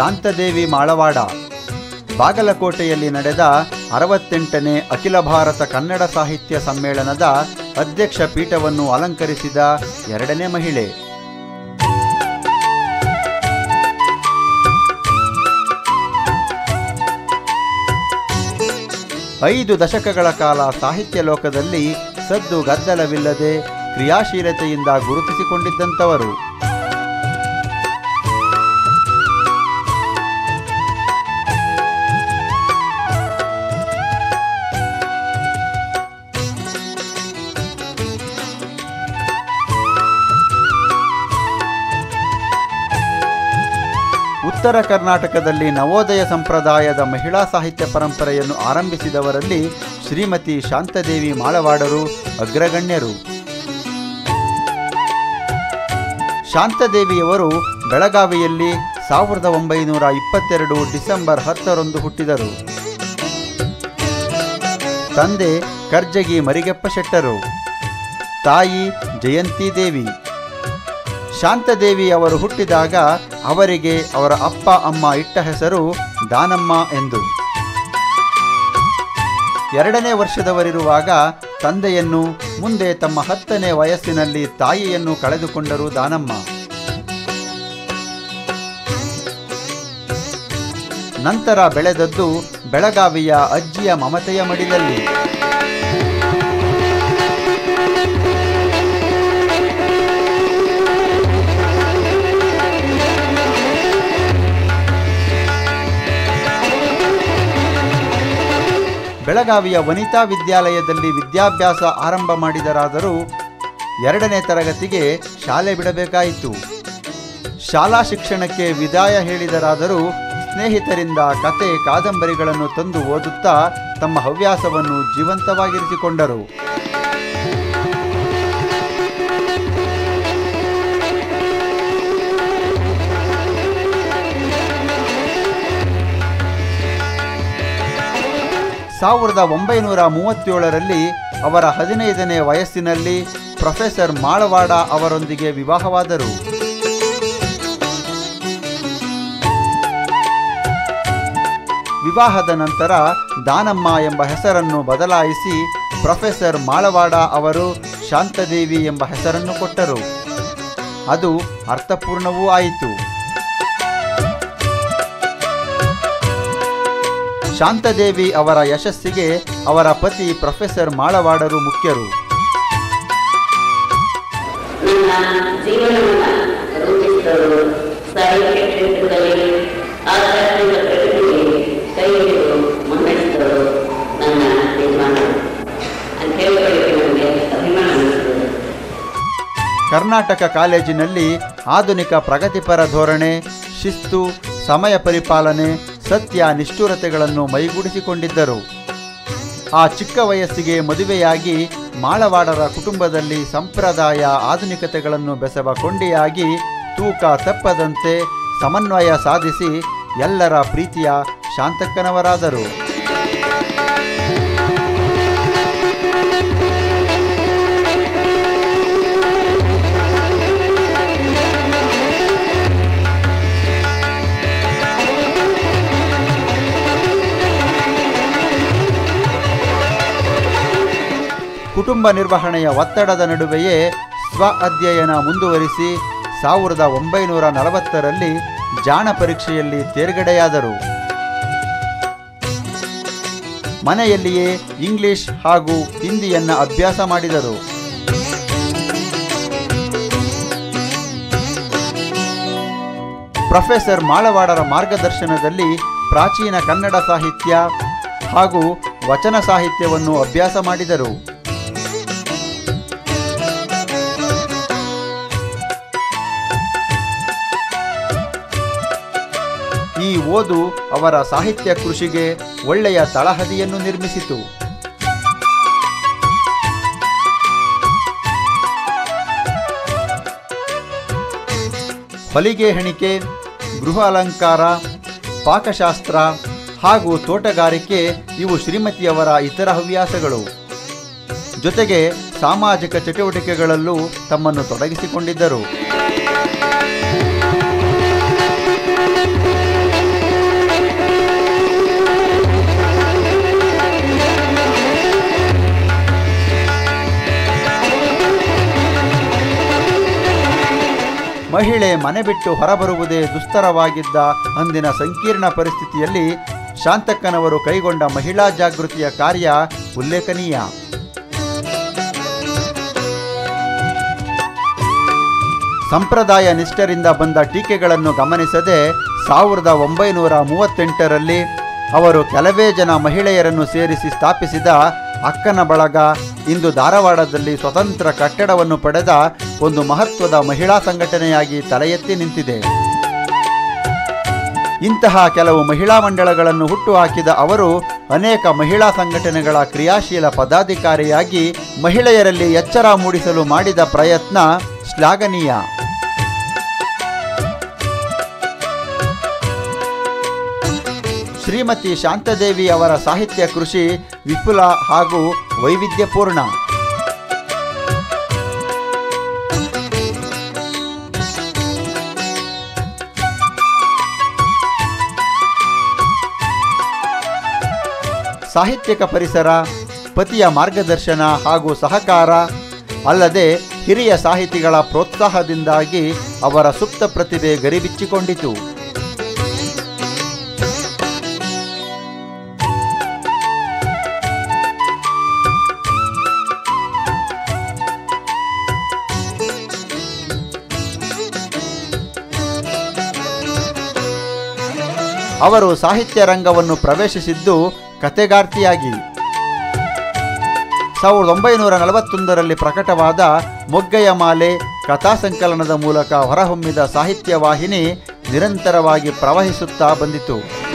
ಶಾಂತದೇವಿ ಮಾಳವಾಡ ಬಾಗಲಕೋಟೆಯಲ್ಲಿ ನಡೆದ ಅರವತ್ತೆಂಟನೇ ಅಖಿಲ ಭಾರತ ಕನ್ನಡ ಸಾಹಿತ್ಯ ಸಮ್ಮೇಳನದ ಅಧ್ಯಕ್ಷ ಪೀಠವನ್ನು ಅಲಂಕರಿಸಿದ ಎರಡನೇ ಮಹಿಳೆ ಐದು ದಶಕಗಳ ಕಾಲ ಸಾಹಿತ್ಯ ಲೋಕದಲ್ಲಿ ಸದ್ದು ಗದ್ದಲವಿಲ್ಲದೆ ಕ್ರಿಯಾಶೀಲತೆಯಿಂದ ಗುರುತಿಸಿಕೊಂಡಿದ್ದಂಥವರು ಉತ್ತರ ಕರ್ನಾಟಕದಲ್ಲಿ ನವೋದಯ ಸಂಪ್ರದಾಯದ ಮಹಿಳಾ ಸಾಹಿತ್ಯ ಪರಂಪರೆಯನ್ನು ಆರಂಭಿಸಿದವರಲ್ಲಿ ಶ್ರೀಮತಿ ಶಾಂತದೇವಿ ಮಾಳವಾಡರು ಅಗ್ರಗಣ್ಯರು ಶಾಂತದೇವಿಯವರು ಬೆಳಗಾವಿಯಲ್ಲಿ ಸಾವಿರದ ಒಂಬೈನೂರ ಇಪ್ಪತ್ತೆರಡು ಡಿಸೆಂಬರ್ ಹತ್ತರಂದು ಹುಟ್ಟಿದರು ತಂದೆ ಕರ್ಜಗಿ ಮರಿಗೆಪ್ಪ ಶೆಟ್ಟರು ತಾಯಿ ಜಯಂತಿ ದೇವಿ ಶಾಂತದೇವಿ ಅವರು ಹುಟ್ಟಿದಾಗ ಅವರಿಗೆ ಅವರ ಅಪ್ಪ ಅಮ್ಮ ಇಟ್ಟ ಹೆಸರು ದಾನಮ್ಮ ಎಂದು ಎರಡನೇ ವರ್ಷದವರಿರುವಾಗ ತಂದೆಯನ್ನು ಮುಂದೆ ತಮ್ಮ ಹತ್ತನೇ ವಯಸ್ಸಿನಲ್ಲಿ ತಾಯಿಯನ್ನು ಕಳೆದುಕೊಂಡರು ದಾನಮ್ಮ ನಂತರ ಬೆಳೆದದ್ದು ಬೆಳಗಾವಿಯ ಅಜ್ಜಿಯ ಮಮತೆಯ ಮಡಿಲಲ್ಲಿ ಬೆಳಗಾವಿಯ ವನಿತಾ ವಿದ್ಯಾಲಯದಲ್ಲಿ ವಿದ್ಯಾಭ್ಯಾಸ ಆರಂಭ ಮಾಡಿದರಾದರೂ ಎರಡನೇ ತರಗತಿಗೆ ಶಾಲೆ ಬಿಡಬೇಕಾಯಿತು ಶಾಲಾ ಶಿಕ್ಷಣಕ್ಕೆ ವಿದಾಯ ಹೇಳಿದರಾದರೂ ಸ್ನೇಹಿತರಿಂದ ಕತೆ ಕಾದಂಬರಿಗಳನ್ನು ತಂದು ಓದುತ್ತಾ ತಮ್ಮ ಹವ್ಯಾಸವನ್ನು ಜೀವಂತವಾಗಿರಿಸಿಕೊಂಡರು ಸಾವಿರದ ಒಂಬೈನೂರ ಮೂವತ್ತೇಳರಲ್ಲಿ ಅವರ ಹದಿನೈದನೇ ವಯಸ್ಸಿನಲ್ಲಿ ಪ್ರೊಫೆಸರ್ ಮಾಳವಾಡ ಅವರೊಂದಿಗೆ ವಿವಾಹವಾದರು ವಿವಾಹದ ನಂತರ ದಾನಮ್ಮ ಎಂಬ ಹೆಸರನ್ನು ಬದಲಾಯಿಸಿ ಪ್ರೊಫೆಸರ್ ಮಾಳವಾಡ ಅವರು ಶಾಂತದೇವಿ ಎಂಬ ಹೆಸರನ್ನು ಕೊಟ್ಟರು ಅದು ಅರ್ಥಪೂರ್ಣವೂ ಆಯಿತು ಶಾಂತದೇವಿ ಅವರ ಯಶಸ್ಸಿಗೆ ಅವರ ಪತಿ ಪ್ರೊಫೆಸರ್ ಮಾಳವಾಡರು ಮುಖ್ಯರು ನನ್ನ ಜೀವನವನ್ನು ರೂಪಿಸಿದವರು ಸಾಹಿತ್ಯ ಕ್ಷೇತ್ರದಲ್ಲಿ ಆಧ್ಯಾತ್ಮಿಕ ಪ್ರಗತಿಗೆ ಕೈ ಹಿಡಿದು ಮುನ್ನಡೆಸಿದವರು ನನ್ನ ಯಜಮಾನರು ಅಂತ ಹೇಳಿಕೊಳ್ಳಿಕ್ಕೆ ನನಗೆ ಅಭಿಮಾನ ಅನಿಸ್ತದೆ ಕರ್ನಾಟಕ ಕಾಲೇಜಿನಲ್ಲಿ ಆಧುನಿಕ ಪ್ರಗತಿಪರ ಧೋರಣೆ ಶಿಸ್ತು ಸಮಯ ಪರಿಪಾಲನೆ ಸತ್ಯ ನಿಷ್ಠುರತೆಗಳನ್ನು ಮೈಗೂಡಿಸಿಕೊಂಡಿದ್ದರು ಆ ಚಿಕ್ಕ ವಯಸ್ಸಿಗೆ ಮದುವೆಯಾಗಿ ಮಾಳವಾಡರ ಕುಟುಂಬದಲ್ಲಿ ಸಂಪ್ರದಾಯ ಆಧುನಿಕತೆಗಳನ್ನು ಬೆಸವ ಕೊಂಡಿಯಾಗಿ ತೂಕ ತಪ್ಪದಂತೆ ಸಮನ್ವಯ ಸಾಧಿಸಿ ಎಲ್ಲರ ಪ್ರೀತಿಯ ಶಾಂತಕ್ಕನವರಾದರು ಕುಟುಂಬ ನಿರ್ವಹಣೆಯ ಒತ್ತಡದ ನಡುವೆಯೇ ಸ್ವ ಅಧ್ಯಯನ ಮುಂದುವರಿಸಿ ಸಾವಿರದ ಒಂಬೈನೂರ ನಲವತ್ತರಲ್ಲಿ ಜಾಣ ಪರೀಕ್ಷೆಯಲ್ಲಿ ತೇರ್ಗಡೆಯಾದರು ಮನೆಯಲ್ಲಿಯೇ ಇಂಗ್ಲಿಷ್ ಹಾಗೂ ಹಿಂದಿಯನ್ನ ಅಭ್ಯಾಸ ಮಾಡಿದರು ಪ್ರೊಫೆಸರ್ ಮಾಳವಾಡರ ಮಾರ್ಗದರ್ಶನದಲ್ಲಿ ಪ್ರಾಚೀನ ಕನ್ನಡ ಸಾಹಿತ್ಯ ಹಾಗೂ ವಚನ ಸಾಹಿತ್ಯವನ್ನು ಅಭ್ಯಾಸ ಮಾಡಿದರು ಈ ಓದು ಅವರ ಸಾಹಿತ್ಯ ಕೃಷಿಗೆ ಒಳ್ಳೆಯ ತಳಹದಿಯನ್ನು ನಿರ್ಮಿಸಿತು ಹೊಲಿಗೆ ಹೆಣಿಕೆ ಗೃಹ ಅಲಂಕಾರ ಪಾಕಶಾಸ್ತ್ರ ಹಾಗೂ ತೋಟಗಾರಿಕೆ ಇವು ಶ್ರೀಮತಿಯವರ ಇತರ ಹವ್ಯಾಸಗಳು ಜೊತೆಗೆ ಸಾಮಾಜಿಕ ಚಟುವಟಿಕೆಗಳಲ್ಲೂ ತಮ್ಮನ್ನು ತೊಡಗಿಸಿಕೊಂಡಿದ್ದರು ಮಹಿಳೆ ಮನೆ ಬಿಟ್ಟು ಹೊರಬರುವುದೇ ದುಸ್ತರವಾಗಿದ್ದ ಅಂದಿನ ಸಂಕೀರ್ಣ ಪರಿಸ್ಥಿತಿಯಲ್ಲಿ ಶಾಂತಕ್ಕನವರು ಕೈಗೊಂಡ ಮಹಿಳಾ ಜಾಗೃತಿಯ ಕಾರ್ಯ ಉಲ್ಲೇಖನೀಯ ಸಂಪ್ರದಾಯ ನಿಷ್ಠರಿಂದ ಬಂದ ಟೀಕೆಗಳನ್ನು ಗಮನಿಸದೆ ಸಾವಿರದ ಒಂಬೈನೂರ ಮೂವತ್ತೆಂಟರಲ್ಲಿ ಅವರು ಕೆಲವೇ ಜನ ಮಹಿಳೆಯರನ್ನು ಸೇರಿಸಿ ಸ್ಥಾಪಿಸಿದ ಅಕ್ಕನ ಬಳಗ ಇಂದು ಧಾರವಾಡದಲ್ಲಿ ಸ್ವತಂತ್ರ ಕಟ್ಟಡವನ್ನು ಪಡೆದ ಒಂದು ಮಹತ್ವದ ಮಹಿಳಾ ಸಂಘಟನೆಯಾಗಿ ತಲೆ ಎತ್ತಿ ನಿಂತಿದೆ ಇಂತಹ ಕೆಲವು ಮಹಿಳಾ ಮಂಡಳಗಳನ್ನು ಹುಟ್ಟುಹಾಕಿದ ಅವರು ಅನೇಕ ಮಹಿಳಾ ಸಂಘಟನೆಗಳ ಕ್ರಿಯಾಶೀಲ ಪದಾಧಿಕಾರಿಯಾಗಿ ಮಹಿಳೆಯರಲ್ಲಿ ಎಚ್ಚರ ಮೂಡಿಸಲು ಮಾಡಿದ ಪ್ರಯತ್ನ ಶ್ಲಾಘನೀಯ ಶ್ರೀಮತಿ ಶಾಂತದೇವಿ ಅವರ ಸಾಹಿತ್ಯ ಕೃಷಿ ವಿಪುಲ ಹಾಗೂ ವೈವಿಧ್ಯಪೂರ್ಣ ಸಾಹಿತ್ಯಕ ಪರಿಸರ ಪತಿಯ ಮಾರ್ಗದರ್ಶನ ಹಾಗೂ ಸಹಕಾರ ಅಲ್ಲದೆ ಹಿರಿಯ ಸಾಹಿತಿಗಳ ಪ್ರೋತ್ಸಾಹದಿಂದಾಗಿ ಅವರ ಸುಪ್ತ ಪ್ರತಿಭೆ ಗರಿಬಿಚ್ಚಿಕೊಂಡಿತು ಅವರು ಸಾಹಿತ್ಯ ರಂಗವನ್ನು ಪ್ರವೇಶಿಸಿದ್ದು ಕತೆಗಾರ್ತಿಯಾಗಿ ಸಾವಿರದ ಒಂಬೈನೂರ ನಲವತ್ತೊಂದರಲ್ಲಿ ಪ್ರಕಟವಾದ ಮೊಗ್ಗೆಯ ಮಾಲೆ ಕಥಾ ಸಂಕಲನದ ಮೂಲಕ ಹೊರಹೊಮ್ಮಿದ ಸಾಹಿತ್ಯ ವಾಹಿನಿ ನಿರಂತರವಾಗಿ ಪ್ರವಹಿಸುತ್ತಾ ಬಂದಿತು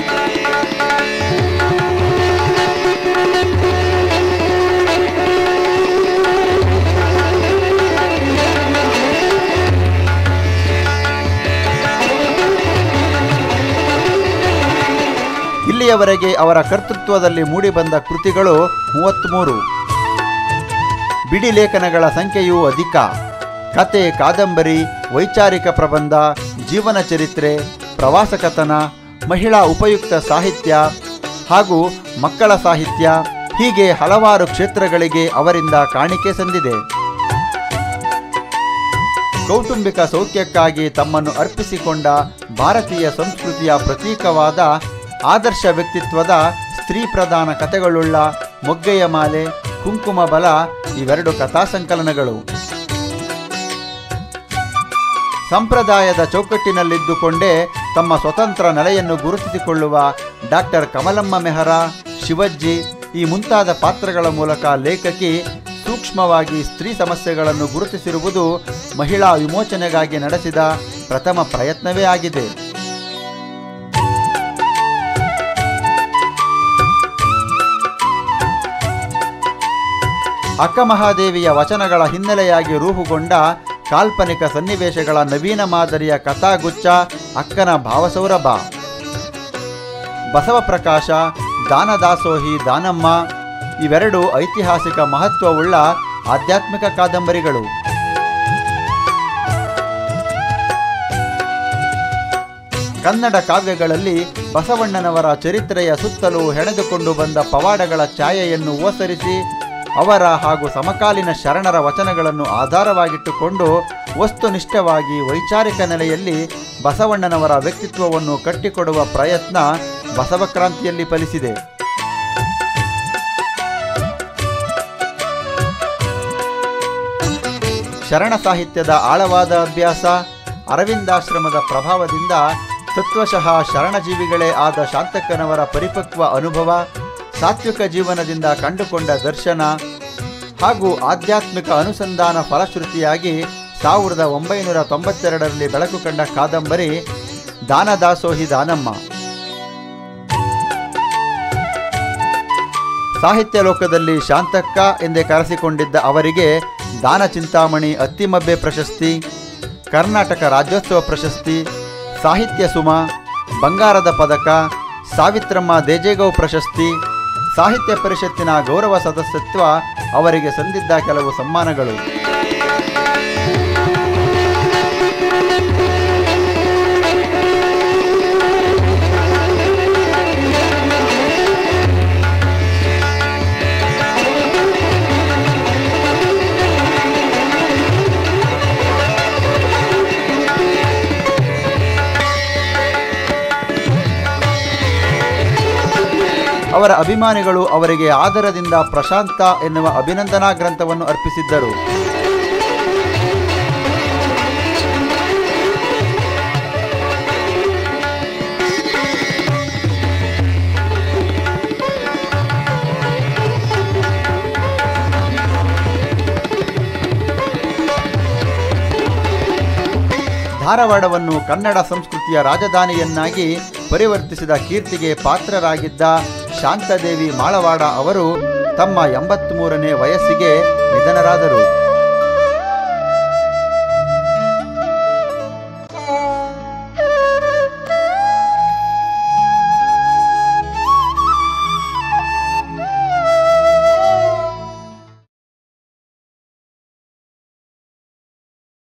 ಇಲ್ಲಿಯವರೆಗೆ ಅವರ ಕರ್ತೃತ್ವದಲ್ಲಿ ಮೂಡಿಬಂದ ಕೃತಿಗಳು ಮೂವತ್ತ್ಮೂರು ಬಿಡಿ ಲೇಖನಗಳ ಸಂಖ್ಯೆಯೂ ಅಧಿಕ ಕತೆ ಕಾದಂಬರಿ ವೈಚಾರಿಕ ಪ್ರಬಂಧ ಜೀವನ ಚರಿತ್ರೆ ಪ್ರವಾಸ ಕಥನ ಮಹಿಳಾ ಉಪಯುಕ್ತ ಸಾಹಿತ್ಯ ಹಾಗೂ ಮಕ್ಕಳ ಸಾಹಿತ್ಯ ಹೀಗೆ ಹಲವಾರು ಕ್ಷೇತ್ರಗಳಿಗೆ ಅವರಿಂದ ಕಾಣಿಕೆ ಸಂದಿದೆ ಕೌಟುಂಬಿಕ ಸೌಖ್ಯಕ್ಕಾಗಿ ತಮ್ಮನ್ನು ಅರ್ಪಿಸಿಕೊಂಡ ಭಾರತೀಯ ಸಂಸ್ಕೃತಿಯ ಪ್ರತೀಕವಾದ ಆದರ್ಶ ವ್ಯಕ್ತಿತ್ವದ ಸ್ತ್ರೀ ಪ್ರಧಾನ ಕಥೆಗಳುಳ್ಳ ಮೊಗ್ಗೆಯ ಮಾಲೆ ಕುಂಕುಮ ಬಲ ಇವೆರಡು ಕಥಾ ಸಂಕಲನಗಳು ಸಂಪ್ರದಾಯದ ಚೌಕಟ್ಟಿನಲ್ಲಿದ್ದುಕೊಂಡೇ ತಮ್ಮ ಸ್ವತಂತ್ರ ನೆಲೆಯನ್ನು ಗುರುತಿಸಿಕೊಳ್ಳುವ ಡಾಕ್ಟರ್ ಕಮಲಮ್ಮ ಮೆಹರಾ ಶಿವಜ್ಜಿ ಈ ಮುಂತಾದ ಪಾತ್ರಗಳ ಮೂಲಕ ಲೇಖಕಿ ಸೂಕ್ಷ್ಮವಾಗಿ ಸ್ತ್ರೀ ಸಮಸ್ಯೆಗಳನ್ನು ಗುರುತಿಸಿರುವುದು ಮಹಿಳಾ ವಿಮೋಚನೆಗಾಗಿ ನಡೆಸಿದ ಪ್ರಥಮ ಪ್ರಯತ್ನವೇ ಆಗಿದೆ ಅಕ್ಕಮಹಾದೇವಿಯ ವಚನಗಳ ಹಿನ್ನೆಲೆಯಾಗಿ ರೂಪುಗೊಂಡ ಕಾಲ್ಪನಿಕ ಸನ್ನಿವೇಶಗಳ ನವೀನ ಮಾದರಿಯ ಕಥಾಗುಚ್ಛ ಅಕ್ಕನ ಭಾವಸೌರಭ ಬಸವಪ್ರಕಾಶ ದಾನದಾಸೋಹಿ ದಾನಮ್ಮ ಇವೆರಡು ಐತಿಹಾಸಿಕ ಮಹತ್ವವುಳ್ಳ ಆಧ್ಯಾತ್ಮಿಕ ಕಾದಂಬರಿಗಳು ಕನ್ನಡ ಕಾವ್ಯಗಳಲ್ಲಿ ಬಸವಣ್ಣನವರ ಚರಿತ್ರೆಯ ಸುತ್ತಲೂ ಹೆಣೆದುಕೊಂಡು ಬಂದ ಪವಾಡಗಳ ಛಾಯೆಯನ್ನು ಓಸರಿಸಿ ಅವರ ಹಾಗೂ ಸಮಕಾಲೀನ ಶರಣರ ವಚನಗಳನ್ನು ಆಧಾರವಾಗಿಟ್ಟುಕೊಂಡು ವಸ್ತುನಿಷ್ಠವಾಗಿ ವೈಚಾರಿಕ ನೆಲೆಯಲ್ಲಿ ಬಸವಣ್ಣನವರ ವ್ಯಕ್ತಿತ್ವವನ್ನು ಕಟ್ಟಿಕೊಡುವ ಪ್ರಯತ್ನ ಬಸವಕ್ರಾಂತಿಯಲ್ಲಿ ಫಲಿಸಿದೆ ಶರಣ ಸಾಹಿತ್ಯದ ಆಳವಾದ ಅಭ್ಯಾಸ ಅರವಿಂದಾಶ್ರಮದ ಪ್ರಭಾವದಿಂದ ತತ್ವಶಃ ಶರಣಜೀವಿಗಳೇ ಆದ ಶಾಂತಕ್ಕನವರ ಪರಿಪಕ್ವ ಅನುಭವ ಸಾತ್ವಿಕ ಜೀವನದಿಂದ ಕಂಡುಕೊಂಡ ದರ್ಶನ ಹಾಗೂ ಆಧ್ಯಾತ್ಮಿಕ ಅನುಸಂಧಾನ ಫಲಶ್ರುತಿಯಾಗಿ ಸಾವಿರದ ಒಂಬೈನೂರ ತೊಂಬತ್ತೆರಡರಲ್ಲಿ ಬೆಳಕು ಕಂಡ ಕಾದಂಬರಿ ದಾನದಾಸೋಹಿ ದಾನಮ್ಮ ಸಾಹಿತ್ಯ ಲೋಕದಲ್ಲಿ ಶಾಂತಕ್ಕ ಎಂದೇ ಕರೆಸಿಕೊಂಡಿದ್ದ ಅವರಿಗೆ ದಾನ ಚಿಂತಾಮಣಿ ಅತ್ತಿಮಬ್ಬೆ ಪ್ರಶಸ್ತಿ ಕರ್ನಾಟಕ ರಾಜ್ಯೋತ್ಸವ ಪ್ರಶಸ್ತಿ ಸಾಹಿತ್ಯ ಸುಮ ಬಂಗಾರದ ಪದಕ ಸಾವಿತ್ರಮ್ಮ ದೇಜೇಗೌ ಪ್ರಶಸ್ತಿ ಸಾಹಿತ್ಯ ಪರಿಷತ್ತಿನ ಗೌರವ ಸದಸ್ಯತ್ವ ಅವರಿಗೆ ಸಂದಿದ್ದ ಕೆಲವು ಸನ್ಮಾನಗಳು ಅವರ ಅಭಿಮಾನಿಗಳು ಅವರಿಗೆ ಆದರದಿಂದ ಪ್ರಶಾಂತ ಎನ್ನುವ ಅಭಿನಂದನಾ ಗ್ರಂಥವನ್ನು ಅರ್ಪಿಸಿದ್ದರು ಧಾರವಾಡವನ್ನು ಕನ್ನಡ ಸಂಸ್ಕೃತಿಯ ರಾಜಧಾನಿಯನ್ನಾಗಿ ಪರಿವರ್ತಿಸಿದ ಕೀರ್ತಿಗೆ ಪಾತ್ರರಾಗಿದ್ದ ಶಾಂತದೇವಿ ಮಾಳವಾಡ ಅವರು ತಮ್ಮ ಎಂಬತ್ಮೂರನೇ ವಯಸ್ಸಿಗೆ ನಿಧನರಾದರು